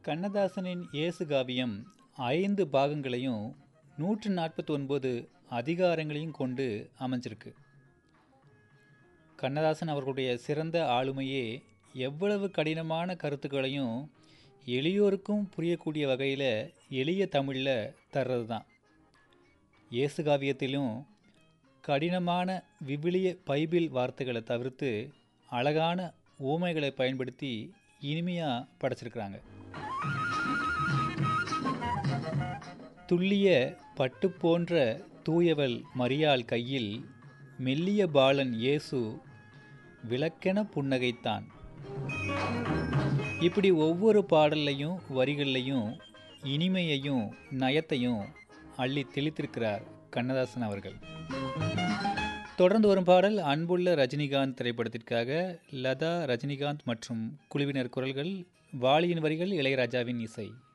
கண்ணதாசனின் இயேசு காவியம் ஐந்து பாகங்களையும் நூற்று நாற்பத்தி ஒன்பது அதிகாரங்களையும் கொண்டு அமைஞ்சிருக்கு கண்ணதாசன் அவர்களுடைய சிறந்த ஆளுமையே எவ்வளவு கடினமான கருத்துக்களையும் எளியோருக்கும் புரியக்கூடிய வகையில் எளிய தமிழில் தர்றது தான் இயேசு காவியத்திலும் கடினமான விவிலிய பைபிள் வார்த்தைகளை தவிர்த்து அழகான ஊமைகளை பயன்படுத்தி இனிமையாக படைச்சிருக்கிறாங்க துல்லிய பட்டு போன்ற தூயவள் மரியாள் கையில் மெல்லிய பாலன் இயேசு விளக்கென புன்னகைத்தான் இப்படி ஒவ்வொரு பாடல்லையும் வரிகள்லையும் இனிமையையும் நயத்தையும் அள்ளி தெளித்திருக்கிறார் கண்ணதாசன் அவர்கள் தொடர்ந்து வரும் பாடல் அன்புள்ள ரஜினிகாந்த் திரைப்படத்திற்காக லதா ரஜினிகாந்த் மற்றும் குழுவினர் குரல்கள் வாலியின் வரிகள் இளையராஜாவின் இசை